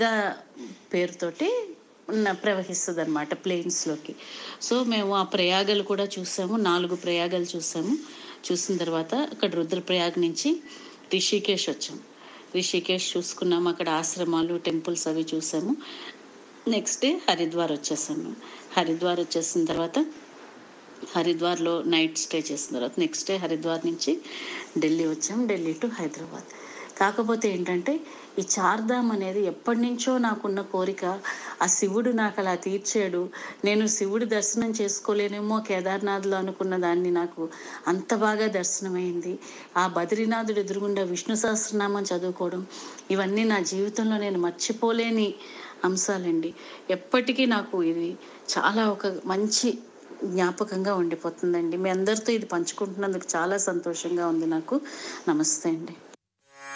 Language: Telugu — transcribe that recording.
పేరుతోటి ప్రవహిస్తుంది అనమాట ప్లేన్స్లోకి సో మేము ఆ ప్రయాగాలు కూడా చూసాము నాలుగు ప్రయాగాలు చూసాము చూసిన తర్వాత అక్కడ రుద్రప్రయాగ్ నుంచి రిషికేష్ వచ్చాం రిషికేష్ చూసుకున్నాము అక్కడ ఆశ్రమాలు టెంపుల్స్ అవి చూసాము నెక్స్ట్ డే హరిద్వార్ వచ్చేసాము హరిద్వార్ వచ్చేసిన తర్వాత హరిద్వార్లో నైట్ స్టే చేసిన తర్వాత నెక్స్ట్ డే హరిద్వార్ నుంచి ఢిల్లీ వచ్చాం ఢిల్లీ టు హైదరాబాద్ కాకపోతే ఏంటంటే ఈ చార్ధామ్ అనేది ఎప్పటి నుంచో నాకున్న కోరిక ఆ శివుడు నాకు అలా తీర్చాడు నేను శివుడి దర్శనం చేసుకోలేనేమో కేదార్నాథ్లో అనుకున్న దాన్ని నాకు అంత బాగా దర్శనమైంది ఆ బద్రీనాథుడు ఎదురుగుండా విష్ణు సహస్రనామం చదువుకోవడం ఇవన్నీ నా జీవితంలో నేను మర్చిపోలేని అంశాలండి ఎప్పటికీ నాకు ఇది చాలా ఒక మంచి జ్ఞాపకంగా ఉండిపోతుందండి మీ అందరితో ఇది పంచుకుంటున్నందుకు చాలా సంతోషంగా ఉంది నాకు నమస్తే అండి